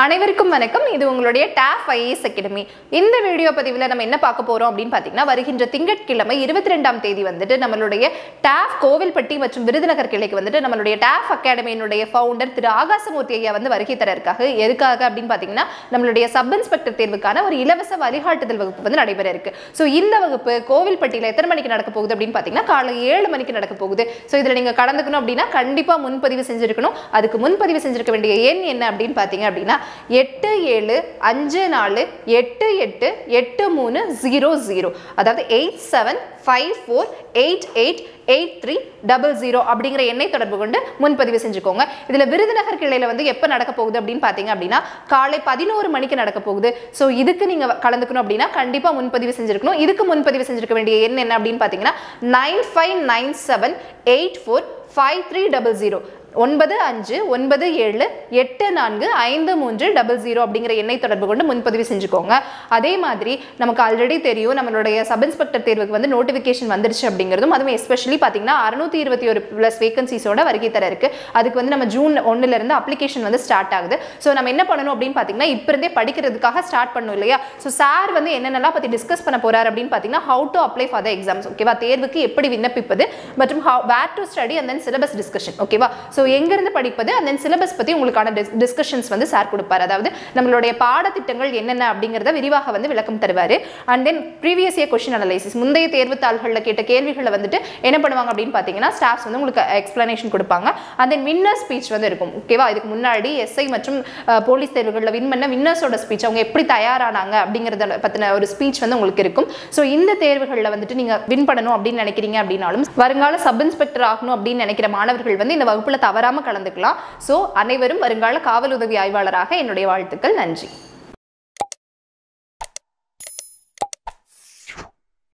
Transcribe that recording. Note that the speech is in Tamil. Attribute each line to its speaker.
Speaker 1: அனைவருக்கும் வணக்கம் இது உங்களுடைய டாப் ஐஏஎஸ் அகாடமி இந்த வீடியோ பதிவில் நம்ம என்ன பார்க்க போறோம் அப்படின்னு பார்த்தீங்கன்னா வருகின்ற திங்கட்கிழமை இருபத்தி ரெண்டாம் தேதி வந்துட்டு நம்மளுடைய டாப் கோவில்பட்டி மற்றும் விருதுநகர் கிளைக்கு வந்துட்டு நம்மளுடைய டாப் அகாடமியினுடைய ஃபவுண்டர் திரு ஆகாசமூர்த்தி ஐயா வந்து வருகை தர இருக்காங்க எதுக்காக அப்படின்னு பார்த்தீங்கன்னா நம்மளுடைய சப் இன்ஸ்பெக்டர் தேர்வுக்கான ஒரு இலவச வழிகாட்டுதல் வகுப்பு வந்து நடைபெற இருக்கு ஸோ இந்த வகுப்பு கோவில்பட்டியில் எத்தனை மணிக்கு நடக்க போகுது அப்படின்னு பார்த்தீங்கன்னா காலை ஏழு மணிக்கு நடக்க போகுது ஸோ இதில் நீங்கள் கலந்துக்கணும் அப்படின்னா கண்டிப்பாக முன்பதிவு செஞ்சிருக்கணும் அதுக்கு முன்பதிவு செஞ்சிருக்க வேண்டிய எண் என்ன அப்படின்னு பார்த்தீங்க அப்படின்னா எட்டு ஏழு அஞ்சு நாலு எட்டு எட்டு எட்டு மூணு ஜீரோ ஜீரோ அதாவது eight seven five four eight eight eight three double zero அப்படிங்கிற எண்ணை தொடர்பு கொண்டு முன்பதிவு செஞ்சுக்கோங்க இதில் விருதுநகர் கிளையில் வந்து எப்போ நடக்க போகுது அப்படின்னு பார்த்தீங்க அப்படின்னா காலை பதினோரு மணிக்கு நடக்க போகுது ஸோ இதுக்கு நீங்கள் கலந்துக்கணும் அப்படின்னா கண்டிப்பாக முன்பதிவு செஞ்சிருக்கணும் இதுக்கு முன்பதிவு செஞ்சிருக்க வேண்டிய எண் என்ன அப்படின்னு பார்த்தீங்கன்னா nine five nine seven eight four five three double zero ஒன்பது அஞ்சு ஒன்பது ஏழு எட்டு நான்கு ஐந்து மூன்று டபுள் ஜீரோ அப்படிங்கிற எண்ணை தொடர்பு கொண்டு முன்பதிவு செஞ்சுக்கோங்க அதே மாதிரி நமக்கு ஆல்ரெடி தெரியும் நம்மளுடைய சப் இன்ஸ்பெக்டர் தேர்வுக்கு வந்து நோட்டிஃபிகேஷன் வந்துருச்சு அப்படிங்கிறதும் அதுவும் எஸ்பெஷலி பார்த்தீங்கன்னா அறுநூத்தி இருபத்தி ஒரு ப்ளஸ் வேகன்சிஸோட வருகை தர இருக்கு அதுக்கு வந்து நம்ம ஜூன் ஒன்னுல இருந்து அப்ளிகேஷன் வந்து ஸ்டார்ட் ஆகுது ஸோ நம்ம என்ன பண்ணணும் அப்படின்னு பார்த்தீங்கன்னா இப்போ இருந்தே படிக்கிறதுக்காக ஸ்டார்ட் பண்ணணும் இல்லையா ஸோ சார் வந்து என்னென்னலாம் பற்றி டிஸ்கஸ் பண்ண போறாரு அப்படின்னு பார்த்தீங்கன்னா how to apply for the exams ஓகேவா தேர்வுக்கு எப்படி விண்ணப்பிப்பது மற்றும் how where to study and then syllabus discussion ஓகேவா ஸோ எங்கேருந்து படிப்பது அண்ட் தென் சிலபஸ் பற்றி உங்களுக்கான டிஸ்கஷன்ஸ் வந்து சார் கொடுப்பார் அதாவது நம்மளுடைய பாடத்திட்டங்கள் என்னென்ன அப்படிங்கிறத விரிவாக வந்து விளக்கம் தருவார் and then previous year question analysis முந்தைய தேர்வு தாள்களில் கேட்ட கேள்விகளை வந்துட்டு என்ன பண்ணுவாங்க அப்படின்னு பார்த்தீங்கன்னா ஸ்டாஃப்ஸ் வந்து உங்களுக்கு எக்ஸ்பிளனேஷன் கொடுப்பாங்க அண்ட் தென் வின்னர் ஸ்பீச் வந்து இருக்கும் ஓகேவா இதுக்கு முன்னாடி எஸ்ஐ மற்றும் போலீஸ் தேர்வுகளில் வின் பண்ண வின்னர்ஸோட ஸ்பீச் அவங்க எப்படி தயாரானாங்க அப்படிங்கிறத பற்றின ஒரு ஸ்பீச் வந்து உங்களுக்கு இருக்கும் ஸோ இந்த தேர்வுகளில் வந்துட்டு நீங்கள் வின் பண்ணணும் அப்படின்னு நினைக்கிறீங்க அப்படின்னாலும் வருங்கால சப் இன்ஸ்பெக்டர் ஆகணும் அப்படின்னு நினைக்கிற மாணவர்கள் வந்து இந்த வகுப்பில் தவறாமல் கலந்துக்கலாம் ஸோ அனைவரும் வருங்கால காவல் உதவி ஆய்வாளராக என்னுடைய வாழ்த்துக்கள் நன்றி